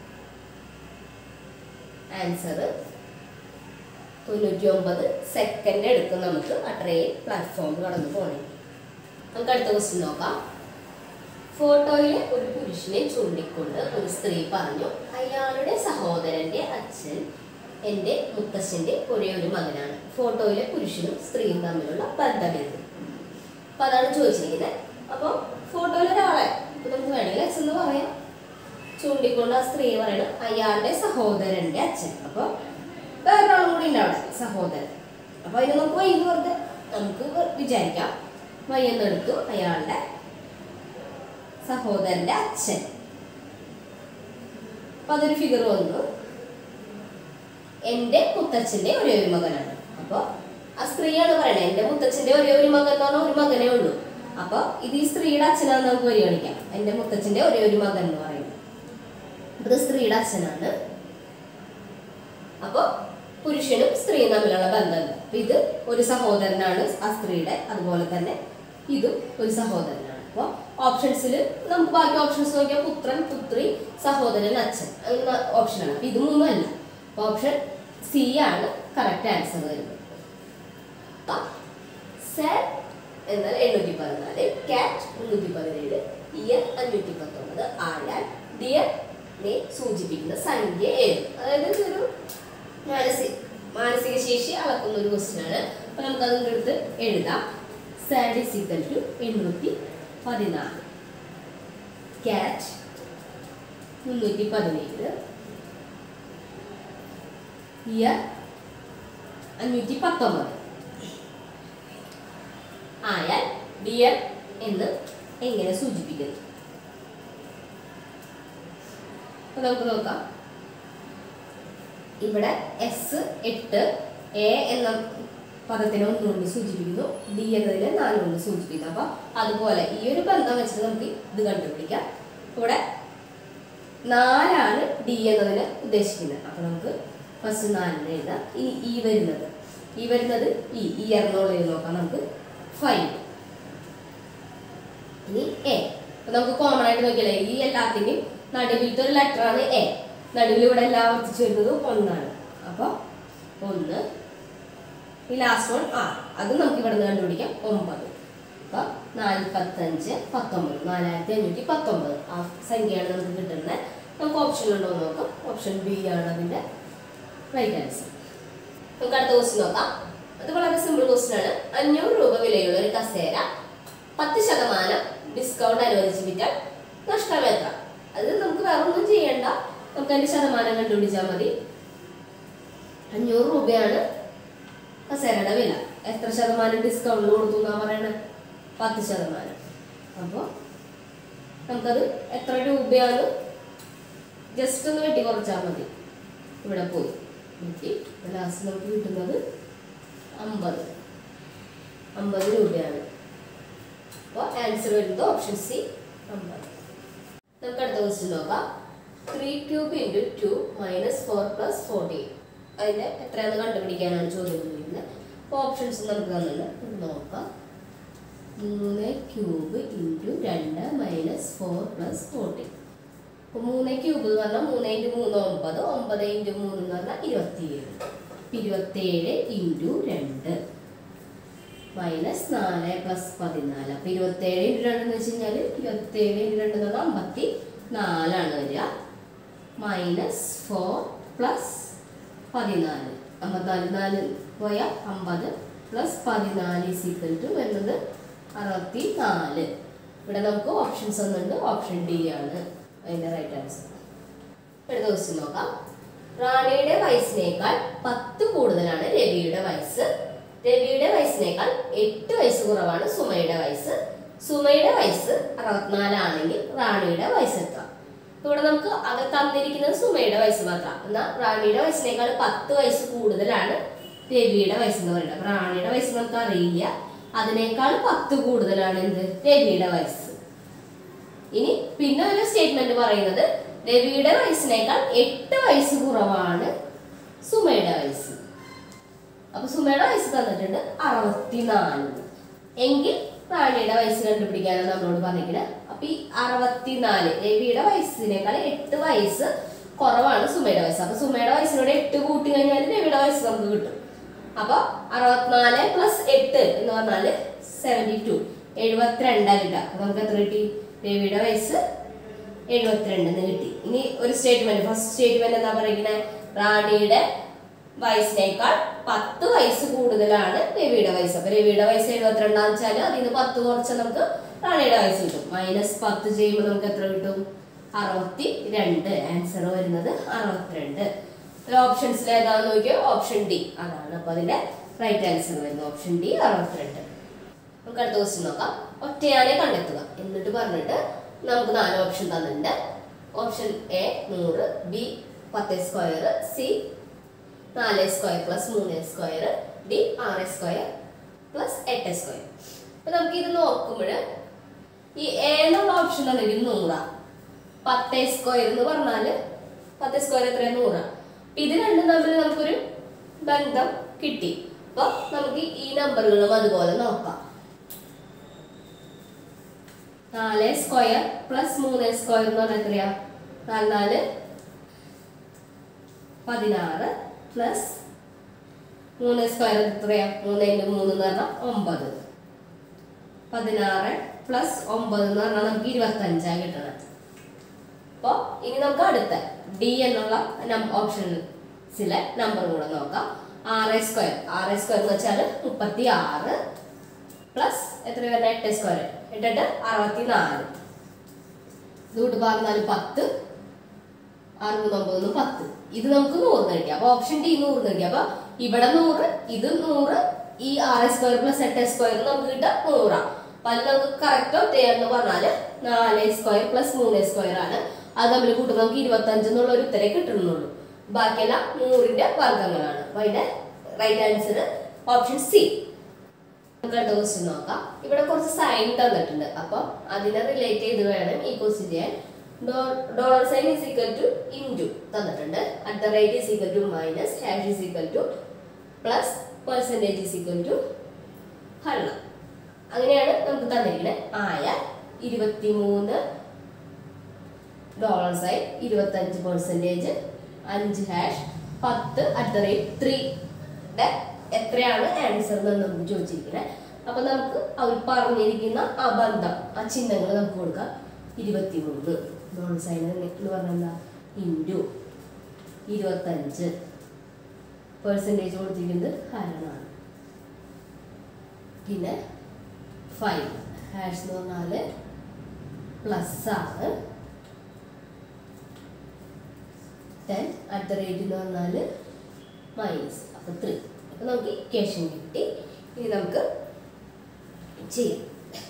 Speaker 1: ആൻസർ തൊണ്ണൂറ്റി ഒമ്പത് സെക്കൻഡ് എടുക്കും നമുക്ക് ആ ട്രെയിൻ പ്ലാറ്റ്ഫോമിൽ കടന്നു പോകണമെങ്കിൽ നമുക്ക് അടുത്ത ക്വസ്റ്റ്യൻ നോക്കാം ഫോട്ടോയിലെ ഒരു പുരുഷനെ ചൂണ്ടിക്കൊണ്ട് ഒരു സ്ത്രീ പറഞ്ഞു അയാളുടെ സഹോദരന്റെ അച്ഛൻ എൻ്റെ മുത്തശ്ശൻ്റെ ഒരേ ഒരു മകനാണ് ഫോട്ടോയിലെ പുരുഷനും സ്ത്രീയും തമ്മിലുള്ള ബന്ധമെന്ത് അപ്പൊ അതാണ് ചോദിച്ചിരിക്കുന്നത് അപ്പോൾ ഫോട്ടോയിൽ ഒരാളെ ഇപ്പൊ നമുക്ക് വേണമെങ്കിൽ അച്ഛൻ എന്ന് പറയാം ചൂണ്ടിക്കൊണ്ട് ആ സ്ത്രീ പറയണം അയാളുടെ സഹോദരന്റെ അച്ഛൻ അപ്പൊ വേറൊരാളും കൂടി ഉണ്ട് അവിടെ സഹോദരൻ അപ്പൊ അതിന് നമുക്ക് വൈകി വെറുതെ നമുക്ക് വിചാരിക്കാം വയ്യെന്നെടുത്തു അയാളുടെ സഹോദരന്റെ അച്ഛൻ അപ്പൊ അതൊരു ഫിഗർ വന്നു എന്റെ മുത്തച്ഛന്റെ ഒരേ ഒരു മകനാണ് അപ്പൊ ആ സ്ത്രീയാണ് പറയണത് എന്റെ മുത്തച്ഛന്റെ ഒരേ ഒരു മകൻ എന്ന് പറഞ്ഞാൽ ഒരു മകനേ ഉള്ളൂ അപ്പൊ ഇത് ഈ സ്ത്രീയുടെ അച്ഛനാന്ന് നമുക്ക് പരിഗണിക്കാം എന്റെ മുത്തച്ഛന്റെ ഒരേ ഒരു മകൻ എന്ന് പറയുന്നത് അപ്പൊ ഇത് സ്ത്രീയുടെ അച്ഛനാണ് അപ്പൊ പുരുഷനും സ്ത്രീയും തമ്മിലുള്ള ബന്ധമുണ്ട് അപ്പൊ ഇത് ഒരു സഹോദരനാണ് ആ സ്ത്രീയുടെ അതുപോലെ തന്നെ ഇതും ഒരു സഹോദരനാണ് അപ്പോൾ ഓപ്ഷൻസിൽ നമുക്ക് ബാക്കി ഓപ്ഷൻസ് നോക്കിയാൽ പുത്രൻ പുത്രി സഹോദരൻ അച്ഛൻ എന്ന ഓപ്ഷനാണ് അപ്പൊ ഇത് മൂന്നല്ല അപ്പൊ ഓപ്ഷൻ സി ആണ് കറക്റ്റ് ആൻസർ വരുന്നത് അപ്പൊ സെൻ എന്നാൽ എണ്ണൂറ്റി പതിനാല് കാറ്റ് മുന്നൂറ്റി പതിനേഴ് ഇയർ അഞ്ഞൂറ്റി പത്തൊമ്പത് ആയാൽ ഡിയറിനെ സൂചിപ്പിക്കുന്ന സംഖ്യ ഏത് അതായത് ഇതൊരു മാനസിക മാനസിക ശേഷി അളക്കുന്ന ഒരു ക്വസ്റ്റ്യൻ ആണ് അപ്പൊ നമുക്ക് അതിൻ്റെ അടുത്ത് എഴുതാം സാഡ് ഇസ് ഈക്വൽ ടു എണ്ണൂറ്റി പതിനാല് കാറ്റ് മുന്നൂറ്റി പതിനേഴ് ഇയർ അഞ്ഞൂറ്റി പത്തൊമ്പത് ആയാൽ ഡിയർ എന്ന് എങ്ങനെ സൂചിപ്പിക്കുന്നു അപ്പൊ നമുക്ക് നോക്കാം ഇവിടെ എസ് എട്ട് എ എന്ന പദത്തിനെ ഒന്നുകൊണ്ട് സൂചിപ്പിക്കുന്നു ഡി എന്നതിനെ നാലുകൊണ്ട് സൂചിപ്പിക്കുന്നു അപ്പൊ അതുപോലെ ഈ ഒരു ബന്ധം വെച്ചിട്ട് നമുക്ക് ഇത് കണ്ടുപിടിക്കാം ഇവിടെ നാലാണ് ഡി എന്നതിന് ഉദ്ദേശിക്കുന്നത് അപ്പൊ നമുക്ക് ഫസ്റ്റ് നാലിന് എഴുതാം ഇനി ഈ വരുന്നത് ഈ വരുന്നത് ഈ ഇയർ എന്നുള്ളത് നോക്കാം നമുക്ക് ഫൈവ് ഇനി എ അപ്പൊ നമുക്ക് കോമൺ ആയിട്ട് നോക്കിയാലേ ഈ എല്ലാത്തിന്റെയും നടുവിലത്തെ ഒരു ലെറ്റർ ആണ് എ നടുവിൽ ഇവിടെ എല്ലാം വർദ്ധിച്ചു വരുന്നത് ഒന്നാണ് അപ്പോൾ ഒന്ന് ഈ ലാസ്റ്റ് വൺ ആ അത് നമുക്ക് ഇവിടെ നിന്ന് കണ്ടുപിടിക്കാം ഒമ്പത് അപ്പൊ നാൽപ്പത്തഞ്ച് പത്തൊമ്പത് നാലായിരത്തി അഞ്ഞൂറ്റി പത്തൊമ്പത് ആ സംഖ്യയാണ് നമുക്ക് കിട്ടുന്നത് നമുക്ക് ഓപ്ഷൻ ഉണ്ടോ എന്ന് നോക്കാം ഓപ്ഷൻ ബി ആണ് അതിന്റെ റൈറ്റ് ആൻസർ നമുക്ക് അടുത്ത ക്വസ്റ്റ്യൻ നോക്കാം അത് വളരെ സിമ്പിൾ ക്വസ്റ്റ്യൻ ആണ് അഞ്ഞൂറ് രൂപ വിലയുള്ള ഒരു കസേര പത്ത് ശതമാനം ഡിസ്കൗണ്ട് അനുവദിച്ച് വിറ്റാൽ നഷ്ടം എത്ര അത് നമുക്ക് വേറെ ഒന്നും ചെയ്യണ്ട നമുക്ക് അതിന്റെ ശതമാനം കണ്ടുപിടിച്ചാൽ മതി അഞ്ഞൂറ് രൂപയാണ് കസേരയുടെ വില എത്ര ശതമാനം ഡിസ്കൗണ്ട് കൊടുത്തു എന്നാ പറയണത് പത്ത് ശതമാനം അപ്പോൾ നമുക്കത് എത്ര രൂപയാണ് ജസ്റ്റ് ഒന്ന് വെട്ടി കുറച്ചാൽ മതി ഇവിടെ പോയി വെട്ടി ലാസ്റ്റ് നമുക്ക് കിട്ടുന്നത് അമ്പത് അമ്പത് രൂപയാണ് അപ്പോൾ ആൻസർ വരുന്നത് ഓപ്ഷൻ സി അമ്പത് നമുക്ക് അടുത്ത ക്വസ്റ്റ്യൻ നോക്കാം three cube into two minus four plus forty അതിൻ്റെ എത്രയാണെന്ന് കണ്ടുപിടിക്കാനാണ് ചോദ്യം ചോദിക്കുന്നത് അപ്പോൾ ഓപ്ഷൻസ് നമുക്ക് തന്നിട്ടുണ്ട് ഇത് നോക്കാം മൂന്ന് ക്യൂബ് ഇൻറ്റു രണ്ട് മൈനസ് ഫോർ പ്ലസ് ഫോർട്ടി അപ്പോൾ മൂന്ന് ക്യൂബ് എന്ന് പറഞ്ഞാൽ മൂന്ന് ഇൻറ്റു മൂന്ന് ഒമ്പത് ഒമ്പത് ഇൻറ്റു മൂന്ന് എന്ന് പറഞ്ഞാൽ ഇരുപത്തിയേഴ് ഇരുപത്തേഴ് ഇൻറ്റു രണ്ട് മൈനസ് നാല് പ്ലസ് പതിനാല് അപ്പോൾ ഇരുപത്തേഴ് ഇൻറ്റു രണ്ട് എന്ന് വെച്ച് കഴിഞ്ഞാൽ ഇരുപത്തേഴ് ഇൻറ്റു രണ്ട് എന്ന് പറഞ്ഞാൽ അമ്പത്തി നാലാണ് വരിക മൈനസ് ഫോർ പ്ലസ് പതിനാല് അമ്പത്തിനാല് നാല് പോയ അമ്പത് പ്ലസ് പതിനാല് ഇസിക്കൽ ടു വരുന്നത് അറുപത്തി നാല് ഇവിടെ നമുക്ക് ഓപ്ഷൻസ് ഒന്നുണ്ട് ഓപ്ഷൻ ഡി ആണ് അതിൻ്റെ റൈറ്റ് ആൻസർ അടുത്ത ക്വസ്റ്റ്യൻ നോക്കാം റാണിയുടെ വയസ്സിനേക്കാൾ പത്ത് കൂടുതലാണ് രവിയുടെ വയസ്സ് രവിയുടെ വയസ്സിനേക്കാൾ എട്ട് വയസ്സ് കുറവാണ് സുമയുടെ വയസ്സ് സുമയുടെ വയസ്സ് അറുപത്തിനാലാണെങ്കിൽ റാണിയുടെ വയസ്സ് എത്ര ഇവിടെ നമുക്ക് അത് തന്നിരിക്കുന്നത് സുമയുടെ വയസ്സ് മാത്രം എന്നാൽ റാണിയുടെ വയസ്സിനേക്കാൾ പത്ത് വയസ്സ് കൂടുതലാണ് രവിയുടെ വയസ്സ് എന്ന് പറയുന്നത് അപ്പൊ റാണിയുടെ വയസ്സ് നമുക്ക് അറിയില്ല അതിനേക്കാൾ പത്ത് കൂടുതലാണ് എന്ത് രവിയുടെ വയസ്സ് ഇനി പിന്നെ ഒരു സ്റ്റേറ്റ്മെന്റ് പറയുന്നത് രവിയുടെ വയസ്സിനേക്കാൾ എട്ട് വയസ്സ് കുറവാണ് സുമയുടെ വയസ്സ് അപ്പൊ സുമയുടെ വയസ്സ് തന്നിട്ടുണ്ട് അറുപത്തിനാല് എങ്കിൽ റാണിയുടെ വയസ്സ് കണ്ടുപിടിക്കാനാണ് നമ്മളോട് പറഞ്ഞിരിക്കുന്നത് അപ്പൊ ഈ അറുപത്തിനാല് രവിയുടെ വയസ്സിനേക്കാൾ എട്ട് വയസ്സ് കുറവാണ് സുമയുടെ വയസ്സ് അപ്പൊ സുമയുടെ വയസ്സിനോട് എട്ട് കൂട്ടി കഴിഞ്ഞാൽ രവിയുടെ വയസ്സ് നമുക്ക് കിട്ടും അപ്പൊ അറുപത്തിനാല് പ്ലസ് എട്ട് എന്ന് പറഞ്ഞാല് സെവന്റി ടു എഴുപത്തിരണ്ടാ കിട്ടുക അപ്പൊ നമുക്ക് എത്ര കിട്ടി രവിയുടെ വയസ്സ് എഴുപത്തിരണ്ടെന്ന് കിട്ടി ഇനി ഒരു സ്റ്റേറ്റ്മെന്റ് ഫസ്റ്റ് സ്റ്റേറ്റ്മെന്റ് എന്താ പറയുന്നത് റാണിയുടെ വയസ്സിനേക്കാൾ പത്ത് വയസ്സ് കൂടുതലാണ് രവിയുടെ വയസ്സ് അപ്പൊ രവിയുടെ വയസ്സ് എഴുപത്തിരണ്ടാന്ന് വെച്ചാൽ അതിൽ നിന്ന് പത്ത് കുറച്ച് നമുക്ക് റാണിയുടെ വയസ്സ് കിട്ടും മൈനസ് പത്ത് ചെയ്യുമ്പോൾ നമുക്ക് എത്ര കിട്ടും അറുപത്തി രണ്ട് ആൻസർ വരുന്നത് അറുപത്തിരണ്ട് ഓപ്ഷൻസിൽ ഏതാണെന്ന് നോക്കിയോ ഓപ്ഷൻ ഡി അതാണ് അപ്പൊ അതിന്റെ റൈറ്റ് ആൻസർ വരുന്നത് ഓപ്ഷൻ ഡി അറുപത്തിരണ്ട് നമുക്ക് അടുത്ത ക്വസ്റ്റ്യൻ നോക്കാം ഒറ്റയാനെ കണ്ടെത്തുക എന്നിട്ട് പറഞ്ഞിട്ട് നമുക്ക് നാല് ഓപ്ഷൻ തന്നിട്ടുണ്ട് ഓപ്ഷൻ എ നൂറ് ബി പത്ത് സ്ക്വയർ സി നാല് സ്ക്വയർ പ്ലസ് മൂന്ന് സ്ക്വയർ ഡി ആറ് സ്ക്വയർ പ്ലസ് എട്ട് സ്ക്വയർ അപ്പൊ നമുക്ക് ഇത് നോക്കുമ്പോൾ ഈ എ എന്നുള്ള ഓപ്ഷൻ തന്നെങ്കിൽ നൂറാ പത്ത് സ്ക്വയർ എന്ന് പറഞ്ഞാല് പത്ത് സ്ക്വയർ എത്രയാ നൂറാ അപ്പൊ ഇത് രണ്ടും തമ്മിൽ നമുക്കൊരു ബന്ധം കിട്ടി അപ്പൊ നമുക്ക് ഈ നമ്പറുകളും അതുപോലെ നോക്കാം നാല് സ്ക്വയർ പ്ലസ് മൂന്ന് സ്ക്വയർ എന്ന് പറഞ്ഞാൽ എത്രയാ നാല് നാല് പതിനാറ് പ്ലസ് മൂന്ന് സ്ക്വയർ എത്രയാ മൂന്ന് ഇൻറ്റു മൂന്ന് എന്ന് പറഞ്ഞാൽ ഒമ്പത് പതിനാറ് പ്ലസ് ഒമ്പത് എന്ന് പറഞ്ഞാൽ നമുക്ക് ഇരുപത്തഞ്ചാണ് കിട്ടണത് അപ്പോൾ ഇനി നമുക്ക് അടുത്ത ഡി എന്നുള്ള ഓപ്ഷൻസിലെ നമ്പർ കൂടെ നോക്കാം ആറ് സ്ക്വയർ ആറ് സ്ക്വയർ എന്ന് വെച്ചാൽ മുപ്പത്തി ആറ് പ്ലസ് എത്ര വരുന്ന എട്ട് സ്ക്വയർ എട്ടെട്ട് അറുപത്തി നാല് ഇതുകൊണ്ട് പറഞ്ഞാൽ പത്ത് അറുപത്തൊമ്പത് പത്ത് ഇത് നമുക്ക് നൂറിന് കിട്ടി അപ്പൊ ഓപ്ഷൻ ഡി നൂറിന് കിട്ടി അപ്പൊ ഇവിടെ നൂറ് ഇത് നൂറ് ഈ ആറ് സ്ക്വയർ പ്ലസ് എട്ട് സ്ക്വയർ നമുക്ക് കിട്ടുക നൂറാ അപ്പൊ അതിൽ നമുക്ക് കറക്റ്റ് ഒറ്റയെന്ന് പറഞ്ഞാല് നാല് സ്ക്വയർ പ്ലസ് മൂന്ന് സ്ക്വയർ ആണ് അത് തമ്മിൽ കൂട്ടുമ്പോൾ നമുക്ക് ഇരുപത്തി അഞ്ച് എന്നുള്ള ഒരു ഉത്തരേ കിട്ടുന്നുള്ളൂ ബാക്കിയെല്ലാം നൂറിന്റെ വർഗങ്ങളാണ് അപ്പൊ അതിന്റെ റൈറ്റ് ആൻസർ ഓപ്ഷൻ സി നമുക്ക് അടുത്ത ക്വസ്റ്റ്യൻ നോക്കാം ഇവിടെ കുറച്ച് സൈൻ തന്നിട്ടുണ്ട് അപ്പൊ അതിനെ റിലേറ്റ് ചെയ്ത് വേണം ഈ ക്വസ്റ്റ്യൻ ചെയ്യാൻ dollar sign is equal to into തന്നിട്ടുണ്ട് at the rate is equal to minus hash is equal to plus percentage is equal to ഹരണം അങ്ങനെയാണ് നമുക്ക് തന്നിരിക്കുന്നത് ആയ ഇരുപത്തിമൂന്ന് ഡോളർ സൈൻ ഇരുപത്തഞ്ച് പെർസെൻറ്റേജ് അഞ്ച് ഹാഷ് പത്ത് അറ്റ് ദ റേറ്റ് ത്രീയുടെ എത്രയാണ് ആൻസർ എന്ന് നമുക്ക് ചോദിച്ചിരിക്കുന്നത് അപ്പൊ നമുക്ക് അവർ പറഞ്ഞിരിക്കുന്ന ആ ബന്ധം ആ ചിഹ്നങ്ങൾ നമുക്ക് കൊടുക്കാം ഇരുപത്തിമൂന്ന് ഡോളർ സൈൻ എന്ന് പറഞ്ഞാൽ എന്താ ഇൻറ്റു ഇരുപത്തഞ്ച് പെർസെൻറ്റേജ് കൊടുത്തിരിക്കുന്നത് ഹരണമാണ് പിന്നെ ഫൈവ് ഹാഷ് എന്ന് പറഞ്ഞാൽ പ്ലസ് ആണ് ടെൻ അറ്റ് ദ റേറ്റ് എന്ന് പറഞ്ഞാൽ മൈനസ് അപ്പോൾ ത്രീ അപ്പോൾ നമുക്ക് ഇക്വേഷൻ കിട്ടി ഇനി നമുക്ക് ചെയ്യാം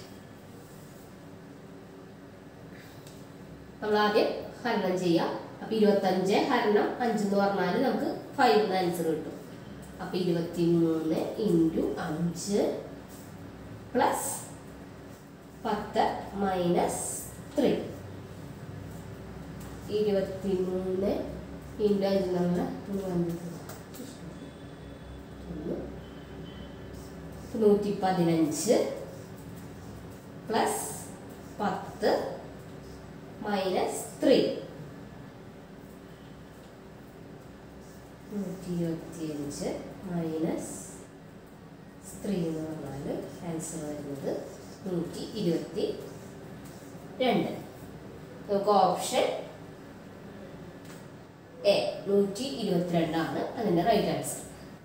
Speaker 1: നമ്മൾ ആദ്യം ഹരണം ചെയ്യാം അപ്പോൾ ഇരുപത്തഞ്ച് ഹരണം അഞ്ച് എന്ന് പറഞ്ഞാൽ നമുക്ക് ഫൈവ് എന്ന ആൻസർ കിട്ടും അപ്പോൾ ഇരുപത്തി മൂന്ന് ഇൻറ്റു അഞ്ച് പ്ലസ് പത്ത് മൈനസ് ത്രീ ഇരുപത്തി മൂന്ന് ഇൻറ്റു അഞ്ച് നമ്മൾ നൂറ്റി പതിനഞ്ച് പ്ലസ് പത്ത് മൈനസ് ത്രീ നൂറ്റി ഇരുപത്തിയഞ്ച് മൈനസ് ത്രീ എന്ന് പറഞ്ഞാൽ ആൻസർ വരുന്നത് നൂറ്റി ഇരുപത്തി രണ്ട് നമുക്ക് ഓപ്ഷൻ എ നൂറ്റി ഇരുപത്തിരണ്ടാണ് അതിന്റെ റൈറ്റ് ആൻസർ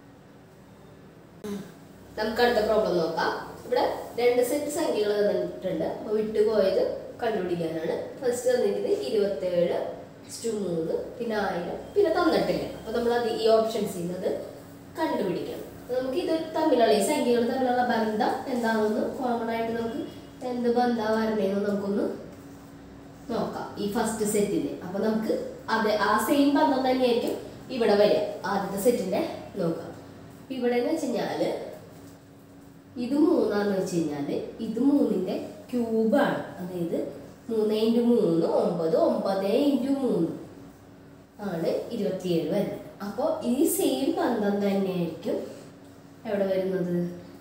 Speaker 1: നമുക്ക് അടുത്ത പ്രോബ്ലം നോക്കാം ഇവിടെ രണ്ട് സെറ്റ് സംഖ്യകൾ തന്നിട്ടുണ്ട് അപ്പോൾ വിട്ടുപോയത് കണ്ടുപിടിക്കാനാണ് ഫസ്റ്റ് തന്നിരിക്കുന്നത് ഇരുപത്തേഴ് ടു മൂന്ന് പിന്നെ ആയിരം പിന്നെ തന്നിട്ടില്ല അപ്പോൾ നമ്മൾ അത് ഈ ഓപ്ഷൻസ് ചെയ്യുന്നത് കണ്ടുപിടിക്കണം അപ്പോൾ നമുക്ക് ഇത് തമ്മിലുള്ള ഈ സംഖ്യകൾ തമ്മിലുള്ള ബന്ധം എന്താണെന്ന് കോമൺ ആയിട്ട് നമുക്ക് എന്ത് ബന്ധം വരണേന്ന് നമുക്കൊന്ന് നോക്കാം ഈ ഫസ്റ്റ് സെറ്റിന് അപ്പൊ നമുക്ക് അത് ആ സെയിം ബന്ധം തന്നെയായിരിക്കും ഇവിടെ വരിക ആദ്യത്തെ സെറ്റിന്റെ നോക്കാം ഇവിടെ എന്ന് വെച്ച് കഴിഞ്ഞാല് ഇത് മൂന്നാന്ന് വെച്ച് കഴിഞ്ഞാല് ഇത് മൂന്നിന്റെ ക്യൂബാണ് അതായത് മൂന്ന് ഇൻറ്റു മൂന്ന് ഒമ്പത് ഒമ്പത് ഇൻറ്റു മൂന്ന് ആണ് ഇരുപത്തിയേഴ് വരുന്നത് അപ്പോൾ ഈ സെയിം ബന്ധം തന്നെയായിരിക്കും എവിടെ വരുന്നത്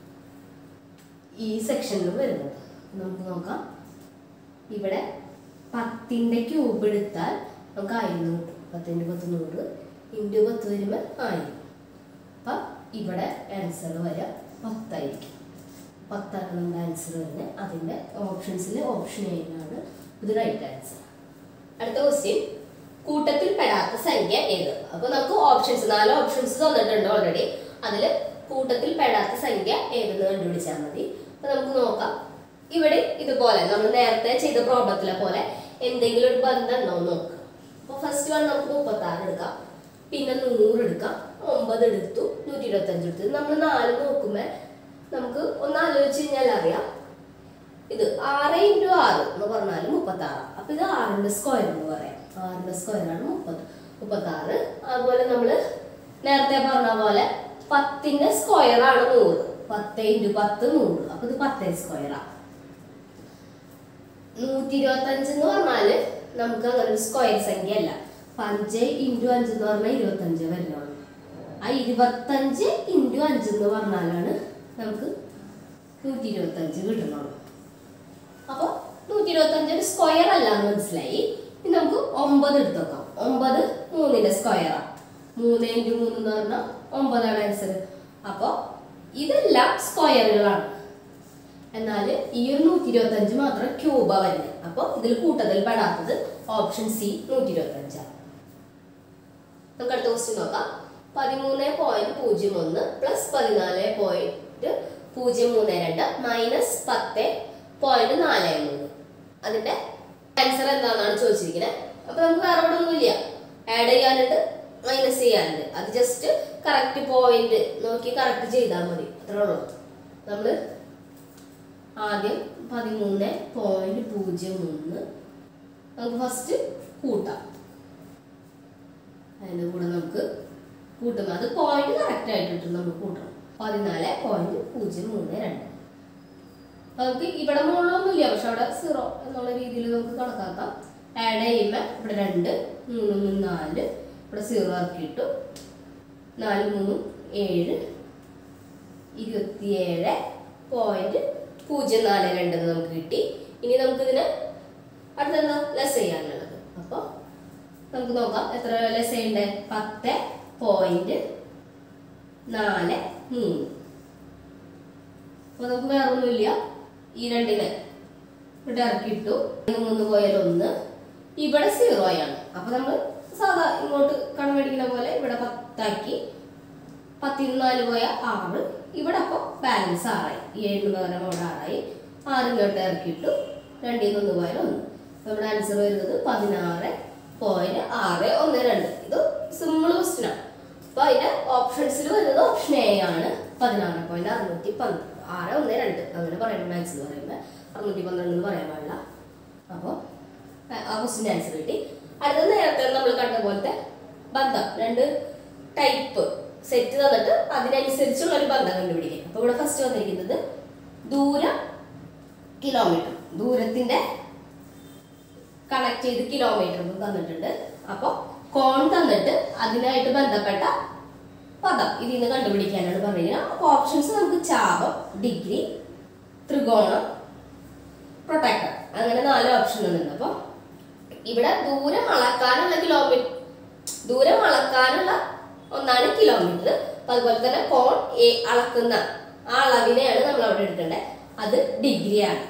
Speaker 1: ഈ സെക്ഷനിലും വരുന്നത് നമുക്ക് നോക്കാം ഇവിടെ പത്തിൻ്റെ ക്യൂബ് എടുത്താൽ നമുക്ക് ആയിരം കിട്ടും പത്തിൻ്റെ പത്ത് നൂറ് ഇൻറ്റു പത്ത് വരുമ്പോൾ ആയിരം അപ്പം ഇവിടെ ആൻസർ വരിക പത്തായിരിക്കും പത്താണ് നമ്മുടെ ആൻസർ വരുന്നത് അതിൻ്റെ ഓപ്ഷൻസിൽ ഓപ്ഷൻ ഏതാണ് ഇത് റൈറ്റ് ആൻസർ അടുത്ത ക്വസ്റ്റ്യൻ കൂട്ടത്തിൽ പെടാത്ത സംഖ്യ ഏത് അപ്പൊ നമുക്ക് ഓപ്ഷൻസ് നാല് ഓപ്ഷൻസ് തന്നിട്ടുണ്ട് ഓൾറെഡി അതിൽ കൂട്ടത്തിൽ പെടാത്ത സംഖ്യ ഏതെന്ന് കണ്ടുപിടിച്ചാൽ മതി അപ്പൊ നമുക്ക് നോക്കാം ഇവിടെ ഇതുപോലെ നമ്മൾ നേരത്തെ ചെയ്ത പ്രോബ്ലത്തിലെ പോലെ എന്തെങ്കിലും ഒരു ബന്ധം ഉണ്ടോ എന്ന് നോക്കാം അപ്പൊ ഫസ്റ്റ് വൺ നമുക്ക് മുപ്പത്തി ആറ് എടുക്കാം പിന്നെ നൂറ് എടുക്കാം ഒമ്പത് എടുത്തു നൂറ്റി ഇരുപത്തി അഞ്ച് എടുത്തു നമ്മൾ നാല് നോക്കുമ്പോൾ നമുക്ക് ഒന്ന് ആലോചിച്ച് കഴിഞ്ഞാൽ അറിയാം ഇത് ആറ് ഇൻറ്റു ആറ് എന്ന് പറഞ്ഞാൽ മുപ്പത്തി ആറ് അപ്പൊ ഇത് ആറിന്റെ സ്ക്വയർ എന്ന് പറയാം ആറിന്റെ സ്ക്വയർ ആണ് മുപ്പത് മുപ്പത്തി ആറ് അതുപോലെ നമ്മൾ നേരത്തെ പറഞ്ഞ പോലെ പത്തിന്റെ സ്ക്വയർ ആണ് നൂറ് പത്ത് ഇൻറ്റു പത്ത് നൂറ് അപ്പൊ ഇത് പത്തേ സ്ക്വയറാ നൂറ്റി ഇരുപത്തി അഞ്ച് എന്ന് പറഞ്ഞാല് നമുക്ക് അങ്ങനെ ഒരു സ്ക്വയർ സംഖ്യ അല്ല അഞ്ച് ഇൻറ്റു അഞ്ച് എന്ന് പറഞ്ഞാൽ ഇരുപത്തി അഞ്ച് വരുന്നുള്ളൂ ആ ഇരുപത്തഞ്ച് ഇൻറ്റു അഞ്ച് എന്ന് പറഞ്ഞാലാണ് നമുക്ക് നൂറ്റി ഇരുപത്തി അഞ്ച് കിട്ടുന്നുള്ളൂ അപ്പോൾ നൂറ്റി ഇരുപത്തഞ്ച് ഒരു സ്ക്വയർ അല്ല എന്ന് മനസ്സിലായി ഇനി നമുക്ക് ഒമ്പത് എടുത്ത് നോക്കാം ഒമ്പത് മൂന്നിന്റെ സ്ക്വയറാണ് മൂന്ന് ഇൻറ്റു മൂന്ന് എന്ന് പറഞ്ഞാൽ ഒമ്പതാണ് ആൻസർ അപ്പോൾ ഇതെല്ലാം സ്ക്വയറുകളാണ് എന്നാൽ ഈ ഒരു നൂറ്റി ഇരുപത്തി അഞ്ച് മാത്രം ക്യൂബാ വരുന്നത് അപ്പോൾ ഇതിൽ കൂട്ടത്തിൽ പെടാത്തത് ഓപ്ഷൻ സി നൂറ്റി ഇരുപത്തി അഞ്ചാണ് നമുക്ക് അടുത്ത ക്വസ്റ്റ്യൻ നോക്കാം പതിമൂന്ന് പോയിന്റ് പൂജ്യം ഒന്ന് പ്ലസ് പതിനാല് പോയിന്റ് പൂജ്യം മൂന്ന് രണ്ട് മൈനസ് പത്ത് പോയിന്റ് നാല് മൂന്ന് അതിന്റെ ആൻസർ എന്താണെന്നാണ് ചോദിച്ചിരിക്കുന്നത് അപ്പൊ നമുക്ക് വേറെ ഇവിടെ ഒന്നുമില്ല ആഡ് ചെയ്യാനുണ്ട് മൈനസ് ചെയ്യാനുണ്ട് അത് ജസ്റ്റ് കറക്റ്റ് പോയിന്റ് നോക്കി കറക്റ്റ് ചെയ്താൽ മതി അത്രേ ഉള്ളൂ നമ്മള് ആദ്യം പതിമൂന്ന് പോയിന്റ് പൂജ്യം മൂന്ന് നമുക്ക് ഫസ്റ്റ് കൂട്ടാം അതിൻ്റെ കൂടെ നമുക്ക് കൂട്ടുമ്പോൾ അത് പോയിന്റ് കറക്റ്റ് ആയിട്ട് നമുക്ക് കൂട്ടണം പതിനാല് പോയിന്റ് പൂജ്യം മൂന്ന് രണ്ട് അപ്പൊ നമുക്ക് ഇവിടെ മുകളിലൊന്നുമില്ല പക്ഷെ അവിടെ സീറോ എന്നുള്ള രീതിയിൽ നമുക്ക് കണക്കാക്കാം ആഡ് ചെയ്യുമ്പോൾ ഇവിടെ രണ്ട് മൂന്ന് മൂന്ന് നാല് ഇവിടെ സീറോ ഇറക്കിയിട്ടു നാല് മൂന്നും ഏഴ് ഇരുപത്തിയേഴ് പോയിന്റ് പൂജ്യം നാല് രണ്ട് എന്ന് നമുക്ക് കിട്ടി ഇനി നമുക്കിതിന് അടുത്തെന്താ ലെസ് ചെയ്യാനുള്ളത് അപ്പോൾ നമുക്ക് നോക്കാം എത്ര ലെസ് ചെയ്യണ്ടേ പത്ത് പോയിന്റ് നാല് മൂന്ന് അപ്പോൾ നമുക്ക് വേറെ ഒന്നുമില്ല ഈ രണ്ടിനെ ഇവിടെ ഇറക്കിയിട്ടു മൂന്ന് പോയാൽ ഒന്ന് ഇവിടെ സീറോയാണ് അപ്പൊ നമ്മൾ സാധാ ഇങ്ങോട്ട് കണമടിക്കുന്ന പോലെ ഇവിടെ പത്താക്കി പത്തിന് നാല് പോയ ആറ് ഇവിടെ അപ്പോൾ ബാലൻസ് ആറായി ഏഴിന് പകരം അവിടെ ആറായി ആറ് ഇങ്ങോട്ട് ഇറക്കിയിട്ടു രണ്ടിൽ നിന്ന് ഒന്ന് പോയാൽ ഒന്ന് നമ്മുടെ ആൻസർ വരുന്നത് പതിനാറ് പോയിന്റ് ആറ് ഒന്ന് രണ്ട് ഇത് സിമ്പിൾ ക്വസ്റ്റ്യൻ ആണ് അപ്പൊ അതിന്റെ ഓപ്ഷൻസിൽ വരുന്നത് ഓപ്ഷൻ എ ആണ് പതിനാറ് പോയിന്റ് അറുന്നൂറ്റി പന്ത്രണ്ട് ആറ് ഒന്ന് രണ്ട് അങ്ങനെ പറയണം മാത്സിൽ പറയുമ്പോൾ അറുന്നൂറ്റി പന്ത്രണ്ട് എന്ന് പറയാൻ പാടില്ല അപ്പോൾ ആ ക്വസ്റ്റിൻ്റെ ആൻസർ കിട്ടി അടുത്തത് നേരത്തെ നമ്മൾ കണ്ട പോലത്തെ ബന്ധം രണ്ട് ടൈപ്പ് സെറ്റ് തന്നിട്ട് അതിനനുസരിച്ചുള്ള ഒരു ബന്ധം കണ്ടുപിടിക്കുക അപ്പോൾ ഇവിടെ ഫസ്റ്റ് വന്നിരിക്കുന്നത് ദൂരം കിലോമീറ്റർ ദൂരത്തിന്റെ കണക്ട് ചെയ്ത് കിലോമീറ്റർ തന്നിട്ടുണ്ട് അപ്പോൾ കോൺ തന്നിട്ട് അതിനായിട്ട് ബന്ധപ്പെട്ട പദം ഇതിൽ നിന്ന് കണ്ടുപിടിക്കാനാണ് പറയുന്നത് അപ്പോൾ ഓപ്ഷൻസ് നമുക്ക് ചാപം ഡിഗ്രി ത്രികോണം പ്രൊട്ടക്ടർ അങ്ങനെ നാല് ഓപ്ഷൻ തന്നിട്ടുണ്ട് അപ്പോൾ ഇവിടെ ദൂരം അളക്കാനുള്ള കിലോമീറ്റർ ദൂരം അളക്കാനുള്ള ഒന്നാണ് കിലോമീറ്റർ അപ്പൊ അതുപോലെ തന്നെ കോൺ എ അളക്കുന്ന ആ അളവിനെയാണ് നമ്മൾ അവിടെ എടുക്കേണ്ടത് അത് ഡിഗ്രിയാണ്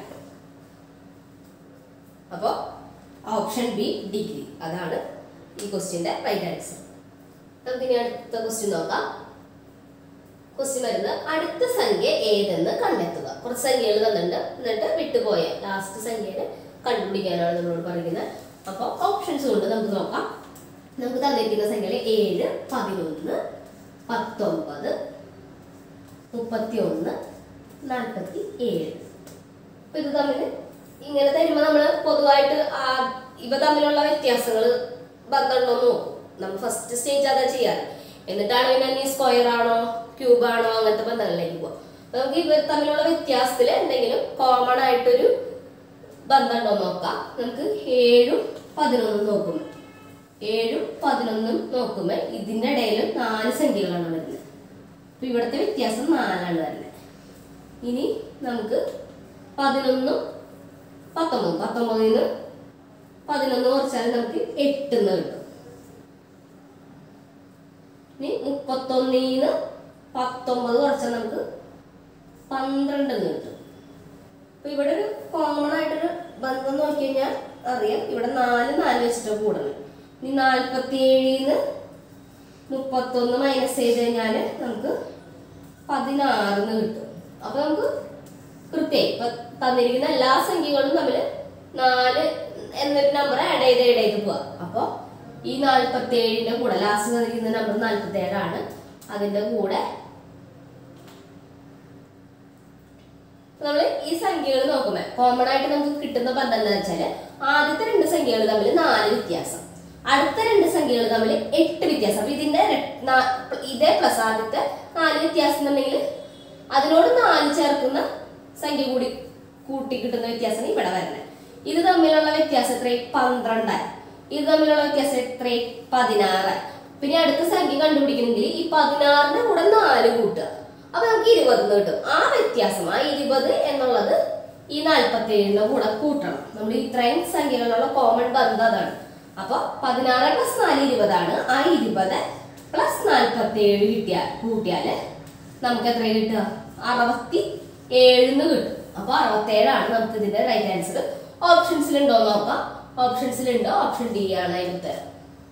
Speaker 1: അപ്പോൾ ഓപ്ഷൻ ബി ഡിഗ്രി അതാണ് ഈ ക്വസ്റ്റ്യന്റെ റൈറ്റ് ആൻസർ നമുക്ക് ഇനി അടുത്ത ക്വസ്റ്റ്യൻ നോക്കാം ക്വസ്റ്റ്യൻ വരുന്നത് അടുത്ത സംഖ്യ ഏതെന്ന് കണ്ടെത്തുക കുറച്ച് സംഖ്യകൾ തന്നിട്ടുണ്ട് എന്നിട്ട് വിട്ടുപോയ ലാസ്റ്റ് സംഖ്യനെ കണ്ടുപിടിക്കാനാണ് നമ്മളോട് പറയുന്നത് അപ്പോൾ ഓപ്ഷൻസ് കൊണ്ട് നമുക്ക് നോക്കാം നമുക്ക് തന്നിരിക്കുന്ന സംഖ്യകൾ ഏഴ് പതിനൊന്ന് പത്തൊമ്പത് മുപ്പത്തി ഒന്ന് നാൽപ്പത്തി ഏഴ് അപ്പൊ ഇത് തമ്മിൽ ഇങ്ങനെ തരുമ്പോൾ നമ്മൾ പൊതുവായിട്ട് ആ ഇവ തമ്മിലുള്ള വ്യത്യാസങ്ങൾ ബന്ധമുണ്ടോ എന്ന് നോക്കും നമ്മൾ ഫസ്റ്റ് സ്റ്റേജ് അതാ ചെയ്യാറ് എന്നിട്ടാണ് പിന്നെ നീ സ്ക്വയർ ആണോ ക്യൂബ് ആണോ അങ്ങനത്തെ ബന്ധങ്ങളിലേക്ക് പോവാം അപ്പൊ നമുക്ക് ഇവർ തമ്മിലുള്ള വ്യത്യാസത്തിൽ എന്തെങ്കിലും കോമൺ ആയിട്ടൊരു ബന്ധം ഉണ്ടോ എന്ന് നോക്കാം നമുക്ക് ഏഴും പതിനൊന്നും നോക്കുമ്പോൾ ഏഴും പതിനൊന്നും നോക്കുമ്പോൾ ഇതിൻ്റെ ഇടയിൽ നാല് സംഖ്യകളാണ് വരുന്നത് അപ്പൊ ഇവിടുത്തെ വ്യത്യാസം നാലാണ് വരുന്നത് ഇനി നമുക്ക് പതിനൊന്നും പത്തൊമ്പതും പത്തൊമ്പതിൽ നിന്ന് പതിനൊന്ന് കുറച്ചാൽ നമുക്ക് എട്ടെന്ന് കിട്ടും ഇനി മുപ്പത്തൊന്നിന്ന് പത്തൊമ്പത് കുറച്ചാൽ നമുക്ക് പന്ത്രണ്ടെന്ന് കിട്ടും അപ്പൊ ഇവിടെ ഒരു കോമൺ ആയിട്ടൊരു ബന്ധം നോക്കി കഴിഞ്ഞാൽ അറിയാം ഇവിടെ നാല് നാല് വെച്ചിട്ട് കൂടണം ഇനി നാൽപ്പത്തി ഏഴിന്ന് മുപ്പത്തൊന്ന് മൈനസ് ചെയ്ത് കഴിഞ്ഞാൽ നമുക്ക് പതിനാറിന്ന് കിട്ടും അപ്പൊ നമുക്ക് കൃത്യമായി ഇപ്പൊ തന്നിരിക്കുന്ന എല്ലാ സംഖ്യകളും തമ്മിൽ നാല് എന്നൊരു നമ്പർ ആഡ് ചെയ്ത് ആഡ് ചെയ്ത് പോവാ അപ്പൊ ഈ നാൽപ്പത്തി ഏഴിന്റെ കൂടെ ലാസ്റ്റ് തന്നിരിക്കുന്ന നമ്പർ നാൽപ്പത്തി ഏഴാണ് അതിന്റെ കൂടെ നമ്മൾ ഈ സംഖ്യകൾ നോക്കുമ്പോൾ കോമൺ ആയിട്ട് നമുക്ക് കിട്ടുന്ന ബന്ധം എന്താ വെച്ചാൽ ആദ്യത്തെ രണ്ട് സംഖ്യകൾ തമ്മിൽ നാല് വ്യത്യാസം അടുത്ത രണ്ട് സംഖ്യകൾ തമ്മിൽ എട്ട് വ്യത്യാസം അപ്പൊ ഇതിന്റെ രെ- നാ- ഇതേ പ്ലസ് ആദ്യത്തെ നാല് വ്യത്യാസം എന്നുണ്ടെങ്കിൽ അതിനോട് നാല് ചേർക്കുന്ന സംഖ്യ കൂടി കൂട്ടി കിട്ടുന്ന വ്യത്യാസം ഇവിടെ വരണേ ഇത് തമ്മിലുള്ള വ്യത്യാസം എത്ര പന്ത്രണ്ടായി ഇത് തമ്മിലുള്ള വ്യത്യാസം എത്ര പതിനാറ് പിന്നെ അടുത്ത സംഖ്യ കണ്ടുപിടിക്കണമെങ്കിൽ ഈ പതിനാറിന്റെ കൂടെ നാല് കൂട്ടുക അപ്പൊ നമുക്ക് ഇരുപത് കിട്ടും ആ വ്യത്യാസം ആ ഇരുപത് എന്നുള്ളത് ഈ നാൽപ്പത്തി ഏഴിന്റെ കൂടെ കൂട്ടണം നമ്മൾ ഇത്രയും സംഖ്യകളുള്ള കോമൺ ബന്ധം അതാണ് അപ്പൊ പതിനാറ് പ്ലസ് നാല് ഇരുപതാണ് ആ ഇരുപത് പ്ലസ് നാൽപ്പത്തി ഏഴ് കിട്ടിയാൽ കൂട്ടിയാല് നമുക്ക് എത്ര കിട്ടുക അറുപത്തി ഏഴിന്ന് കിട്ടും അപ്പൊ അറുപത്തേഴാണ് നമുക്ക് ഇതിന്റെ റൈറ്റ് ആൻസർ ഓപ്ഷൻസിൽ ഉണ്ടോ നോക്കാം ഓപ്ഷൻസിൽ ഉണ്ടോ ഓപ്ഷൻ ഡി ആണ് അതിന് ഉത്തരം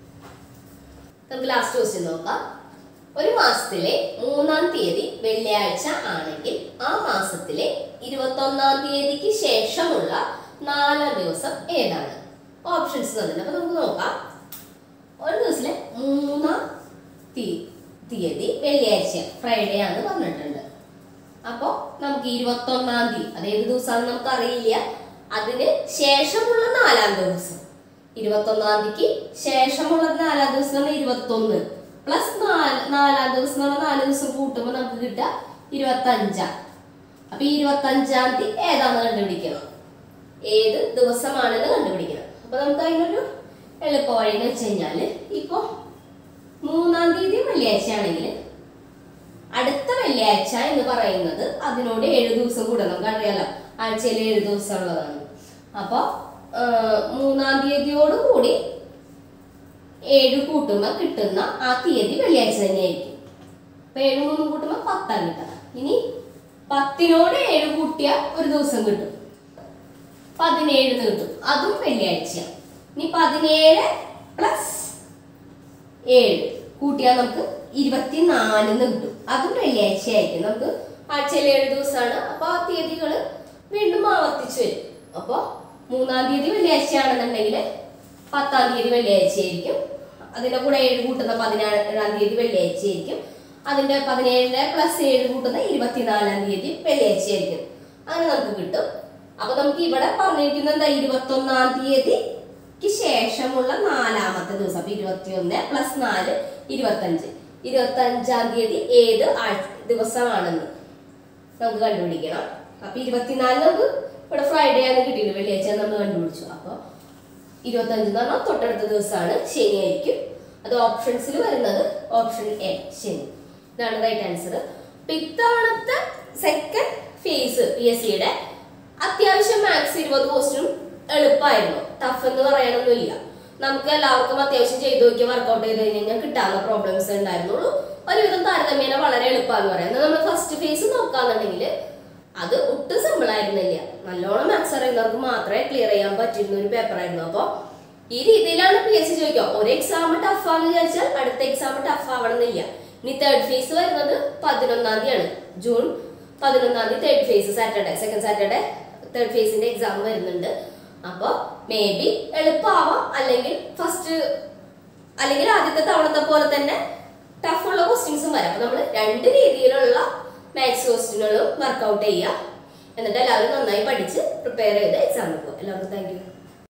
Speaker 1: നമുക്ക് ലാസ്റ്റ് ക്വസ്റ്റ്യൻ നോക്കാം ഒരു മാസത്തിലെ മൂന്നാം തീയതി വെള്ളിയാഴ്ച ആണെങ്കിൽ ആ മാസത്തിലെ ഇരുപത്തൊന്നാം തീയതിക്ക് ശേഷമുള്ള നാലാം ദിവസം ഏതാണ് ഓപ്ഷൻസ് തന്നിട്ടുണ്ട് അപ്പൊ നമുക്ക് നോക്കാം ഒരു ദിവസത്തിലെ മൂന്നാം തീ- തീയതി വെള്ളിയാഴ്ച ഫ്രൈഡേ ആണ് പറഞ്ഞിട്ടുണ്ട് അപ്പോൾ നമുക്ക് ഇരുപത്തൊന്നാം തീയതി അത് ഏത് ദിവസമാണെന്ന് നമുക്ക് അറിയില്ല അതിന് ശേഷമുള്ള നാലാം ദിവസം ഇരുപത്തൊന്നാം തീയതിക്ക് ശേഷമുള്ള നാലാം ദിവസം എന്ന് പറഞ്ഞാൽ ഇരുപത്തൊന്ന് പ്ലസ് നാല് നാലാം ദിവസം എന്ന് പറഞ്ഞാൽ നാല് ദിവസം കൂട്ടുമ്പോൾ നമുക്ക് കിട്ടുക ഇരുപത്തഞ്ചാം അപ്പൊ ഈ ഇരുപത്തഞ്ചാം തീയതി ഏതാണെന്ന് കണ്ടുപിടിക്കണം ഏത് ദിവസമാണെന്ന് കണ്ടുപിടിക്കണം അപ്പൊ നമുക്ക് അതിനൊരു എളുപ്പ വഴി എന്ന് വെച്ച് കഴിഞ്ഞാല് ഇപ്പൊ മൂന്നാം തീയതി വെള്ളിയാഴ്ച ആണെങ്കിൽ അടുത്ത വെള്ളിയാഴ്ച എന്ന് പറയുന്നത് അതിനോട് ഏഴ് ദിവസം കൂടെ നമുക്ക് അറിയാലോ ആഴ്ചയിൽ ഏഴ് ദിവസം ഉള്ളതാണ് അപ്പൊ ആ, മൂന്നാം തീയതിയോട് കൂടി ഏഴ് കൂട്ടുമ്പോൾ കിട്ടുന്ന ആ തീയതി വെള്ളിയാഴ്ച തന്നെയായിരിക്കും അപ്പൊ ഏഴ് മൂന്ന് കൂട്ടുമ്പോൾ പത്താം കിട്ടുക ഇനി പത്തിനോട് ഏഴ് കൂട്ടിയ ഒരു ദിവസം കിട്ടും പതിനേഴിന് കിട്ടും അതും വെള്ളിയാഴ്ച ഇനി പതിനേഴ് പ്ലസ് ഏഴ് കൂട്ടിയാൽ നമുക്ക് ഇരുപത്തിനാലിന്ന് കിട്ടും അതും വെള്ളിയാഴ്ച ആയിരിക്കും നമുക്ക് ആഴ്ചയിൽ ഏഴ് ദിവസമാണ് അപ്പൊ ആ തീയതികൾ വീണ്ടും ആവർത്തിച്ചു വരും അപ്പൊ മൂന്നാം തീയതി വെള്ളിയാഴ്ച ആണെന്നുണ്ടെങ്കിൽ പത്താം തീയതി വെള്ളിയാഴ്ച ആയിരിക്കും അതിന്റെ കൂടെ ഏഴ് കൂട്ടുന്ന പതിനേഴാം തീയതി വെള്ളിയാഴ്ച ആയിരിക്കും അതിന്റെ പതിനേഴിന്റെ പ്ലസ് ഏഴ് കൂട്ടുന്ന ഇരുപത്തിനാലാം തീയതി വെള്ളിയാഴ്ച ആയിരിക്കും അങ്ങനെ നമുക്ക് കിട്ടും അപ്പൊ നമുക്ക് ഇവിടെ പറഞ്ഞിരിക്കുന്ന എന്താ ഇരുപത്തൊന്നാം തീയതിക്ക് ശേഷമുള്ള നാലാമത്തെ ദിവസം അപ്പൊ ഇരുപത്തിയൊന്ന് പ്ലസ് നാല് ഇരുപത്തഞ്ച് ഇരുപത്തഞ്ചാം തീയതി ഏത് ആഴ്ച ദിവസമാണെന്ന് നമുക്ക് കണ്ടുപിടിക്കണം അപ്പൊ ഇരുപത്തിനാല് നമുക്ക് ഇവിടെ ഫ്രൈഡേ ആണ് കിട്ടിയില്ല വെള്ളിയാഴ്ച നമ്മൾ കണ്ടുപിടിച്ചു അപ്പൊ ഇരുപത്തഞ്ച് എന്ന് പറഞ്ഞാൽ തൊട്ടടുത്ത ദിവസമാണ് ശനിയായിരിക്കും അത് ഓപ്ഷൻസിൽ വരുന്നത് ഓപ്ഷൻ എ ശനി ഇതാണ് റൈറ്റ് ആൻസർ അപ്പൊ ഇത്തവണത്തെ സെക്കൻഡ് ഫേസ് പി എസ് സിയുടെ അത്യാവശ്യം മാത്സ് ഇരുപത് ക്വസ്റ്റിനും എളുപ്പമായിരുന്നു ടഫ് എന്ന് പറയാനൊന്നുമില്ല നമുക്ക് എല്ലാവർക്കും അത്യാവശ്യം ചെയ്തു നോക്കി വർക്കൗട്ട് ചെയ്ത് കഴിഞ്ഞാൽ കിട്ടാവുന്ന പ്രോബ്ലംസ് ഉണ്ടായിരുന്നുള്ളൂ ഒരുവിധം താരതമ്യേന വളരെ എളുപ്പമാണെന്ന് പറയാം എന്നാൽ നമ്മൾ ഫസ്റ്റ് ഫേസ് നോക്കാന്നുണ്ടെങ്കിൽ അത് ഒട്ടും സിമ്പിൾ ആയിരുന്നില്ല നല്ലോണം മാത്സ് അറിയുന്നവർക്ക് മാത്രമേ ക്ലിയർ ചെയ്യാൻ പറ്റിയിരുന്ന ഒരു പേപ്പർ ആയിരുന്നു അപ്പോൾ ഈ രീതിയിലാണ് പി എസ് സി ചോദിക്കുക ഒരു എക്സാം ടഫ് ആണെന്ന് വിചാരിച്ചാൽ അടുത്ത എക്സാം ടഫ് ആവണമെന്നില്ല ഇനി തേർഡ് ഫേസ് വരുന്നത് പതിനൊന്നാം തീയതിയാണ് ജൂൺ പതിനൊന്നാം തീയതി third phase Saturday second Saturday third ഫേസിന്റെ എക്സാം വരുന്നുണ്ട് അപ്പോൾ മേ ബി എളുപ്പമാവാം അല്ലെങ്കിൽ ഫസ്റ്റ് അല്ലെങ്കിൽ ആദ്യത്തെ തവണത്തെ പോലെ തന്നെ ടഫുള്ള ക്വസ്റ്റ്യൻസും വരാം അപ്പൊ നമ്മൾ രണ്ട് രീതിയിലുള്ള മാത്സ് ക്വസ്റ്റ്യനുകളും വർക്കൗട്ട് ചെയ്യുക എന്നിട്ട് എല്ലാവരും നന്നായി പഠിച്ച് പ്രിപ്പയർ ചെയ്ത് എക്സാം എടുക്കുക എല്ലാവർക്കും താങ്ക് യു